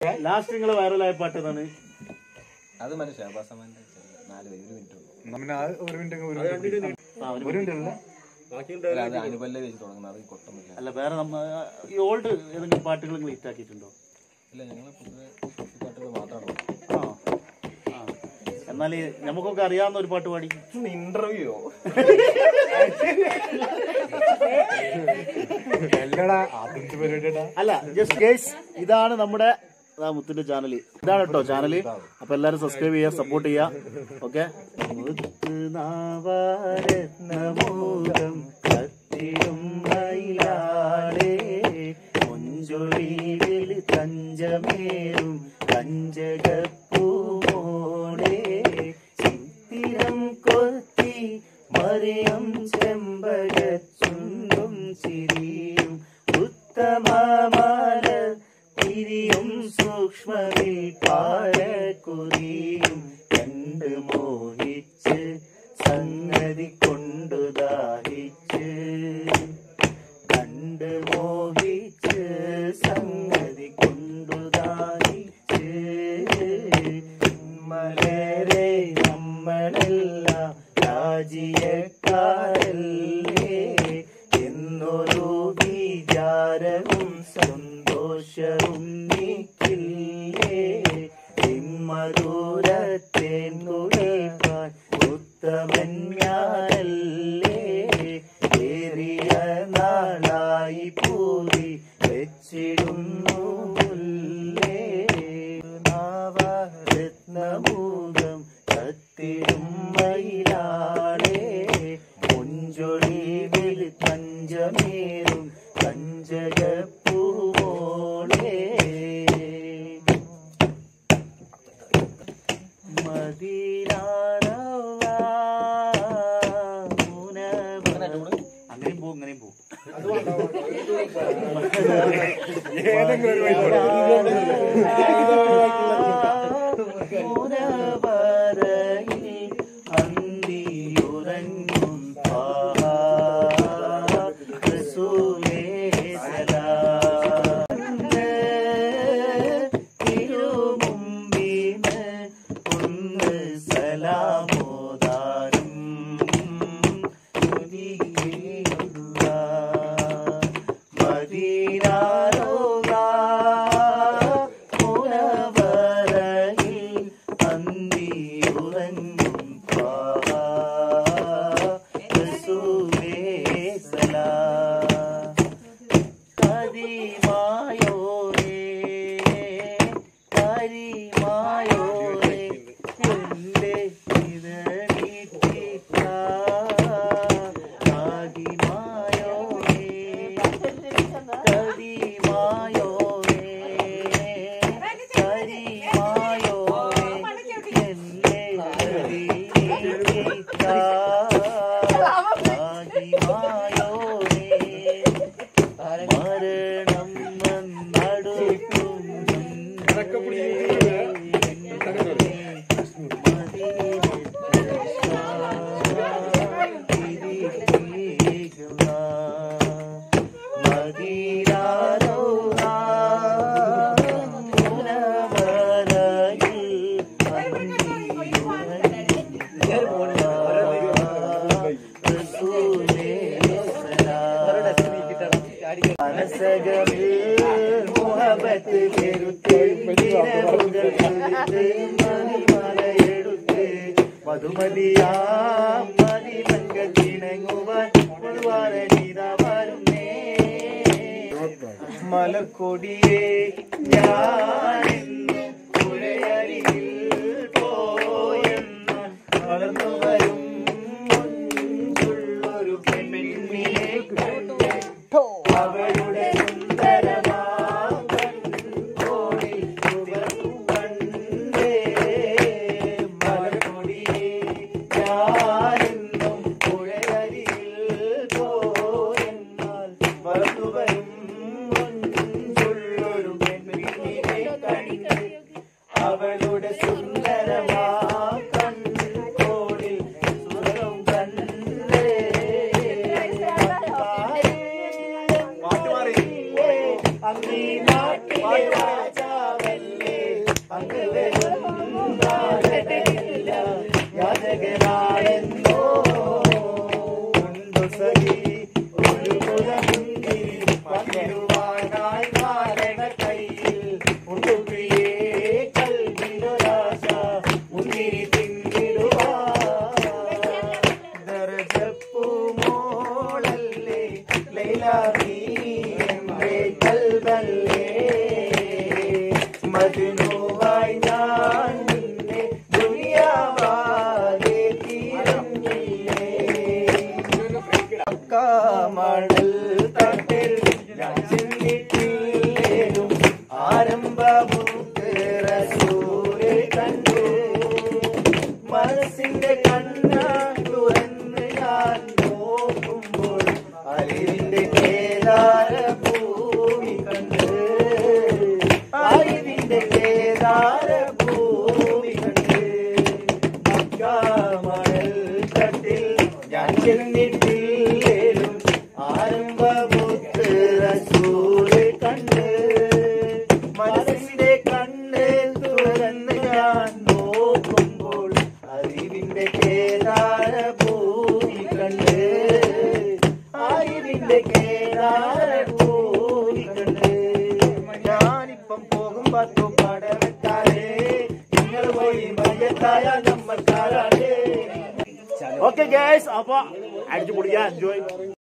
last നിങ്ങൾ വൈറലായ പാട്ട് ഏതാണ് അത് മറ്റേ ഷാബാസമാന്റെ നാല് പേര് ഒരു മിനിറ്റ് ഉള്ളൂ നമ്മിന് ആ ഒരു മിനിറ്റ് ഒരു മിനിറ്റ് ആ, ഒരു ഒരു മിനിറ്റ് അല്ല അല്ല, അത് അനുപല്ല വെച്ച് തുടങ്ങുന്നത് അത് കൊട്ടമില്ല അല്ല വേറെ നമ്മ ഈ ഓൾഡ് ഏതെങ്കിലും പാട്ടുകൾ നിങ്ങൾ ഹിറ്റ് ആക്കിയിട്ടുണ്ടോ ഇല്ല ഞങ്ങൾ പൊതുവെ ഈ പാട്ടുകൾ മാത്രമാണ് ആ ആ എന്നാൽ നമുക്കൊക്കെ അറിയാവുന്ന ഒരു പാട്ട് പാടി ഇന്റർവ്യൂ അല്ലടാ ആദ്യത്തെ പരിപാടിയാ അല്ല ജസ്റ്റ് കേസ് ഇതാണ് നമ്മുടെ അതാ മുത്തിന്റെ ചാനൽ ഇതാണ് കേട്ടോ ചാനല് അപ്പൊ എല്ലാരും സബ്സ്ക്രൈബ് ചെയ്യുക സപ്പോർട്ട് ചെയ്യുക ഓക്കെ കത്തിടും മയിലാളേ മൊഞ്ചൊഴിയിൽ തഞ്ചമേറും കഞ്ചകപ്പൂമോടെ ചിത്തിരം കൊത്തി മറിയം ചെമ്പകച്ചുണ്ടും ചിരിയും ഉത്തമമാല തിരിയും സൂക്ഷ്മവിൽ പാരക്കുറിയും കണ്ട് മോഹിച്ച് സംഗതി കൊണ്ടു ദാഹിച്ച് കണ്ട് മോഹിച്ച് സംഗതി കൊണ്ടു ദാഹിച്ച് മലരെ നമ്മളെല്ലാം രാജിയക്കാരല്ലേ എന്നൊരു വിചാരവും സന്തോഷവും നീക്കില്ലേ മധുരത്തേൻ കുടിക്കാൻ ഉത്തമൻ ഞാനല്ലേ ഏറിയ നാളായി പൂരി വെച്ചിടുന്നു മുല്ലേ നാവരത്നമൂകം കത്തിടും മയിലാളേ മുഞ്ചൊഴിവിൽ തഞ്ചമേറും കഞ്ചകപ്പൂവോളേ അങ്ങനെയും പോകും അങ്ങനെയും പോകും അന്തിയുറങ്ങും റസൂലേ സലാം തിരുമുമ്പിന് ഒന്ന് സലാമോദാരും മദീനാരോഗ മുനവരയിൽ അന്തിയുറങ്ങും റസൂലേ സലാം കരിമായോരേ കരിമായോരേ എന്റെ ിമായോരേ കരിമായോരേ കരിമായോരേ എന്റെ ായോരേ മരണം നടുക്കും മനസകമിൽ മുഹബത്ത് പെരുത്ത് ദിനമുകൾ തുരുത്ത് മണിമലയെടുത്ത് മധുമതിയാ മതിമങ്കത്തിണങ്ങുവാൻ മുഴുവാനിത വരുന്നേ മലക്കൊടിയേ ഞാനെന്ന് പുഴയരികിൽ പോയെന്ന് വളർന്നു വരും മുൻപുള്ളൊരു പെണ്ണിനെ കണ്ടു അവരുടെ സുന്ദരമാം കൺകോണിൽ ചുവപ്പു കണ്ടേ മലക്കൊടിയേ ഞാനെന്നും പുഴയരികിൽ പോയെന്നാൽ വളർന്നു വരും മുൻപുള്ളൊരു പെണ്ണിനെ അങ്ങ് വരുന്നാകട്ടില്ല യാചകനായെന്നോ ഉണ്ടു സഖി ഒരു കുലമുന്തിരി പങ്കിടുവാനായി മാരണ കയ്യിൽ ഉണ്ടുകിയേ കൽവിനൊരാശ മുന്തിരി തിന്നിടുവാൻ ദർജപ്പൂമോളല്ലേ ലൈല നീ എന്റെ കൽബല്ലേ മജ്നുവായി ഞാൻ നിന്നെ ദുനിയാവാകെ തീരഞ്ഞില്ലേ മണൽ തട്ടിൽ ഞാൻ ചെന്നിട്ടില്ലേലും ആരംഭമുക്ക് റസൂലെ കണ്ടു മനസ്സിന്റെ കണ്ണ തുറന്ന് ഞാൻ നോക്കുമ്പോൾ അറിവിന്റെ കേദാര ഭൂമി കണ്ട് അറിവിന്റെ കേദാര ഭൂമി കണ്ട് മക്കാമണൽ തട്ടിൽ ഞാൻ ചെന്നിട്ടില്ലേലും ആരംഭമുത്ത് റസൂല് കണ്ട് മനസ്സിന്റെ കണ്ണ് തുറന്ന് ഞാൻ നോക്കുമ്പോൾ അറിവിന്റെ കേദാര ഭൂമി കണ്ട് അറിവിന്റെ കേദാര ഭൂമി കണ്ട് ഞാനിപ്പം പോകും പത്തു പടവെക്കാരേ നിങ്ങൾ പോയി മയ്യത്തായ നമ്മൾക്കാരാണ് ഓക്കെ ഗൈസ് അപ്പൊ അടിച്ചു പൊടിക്കാം എൻജോയ്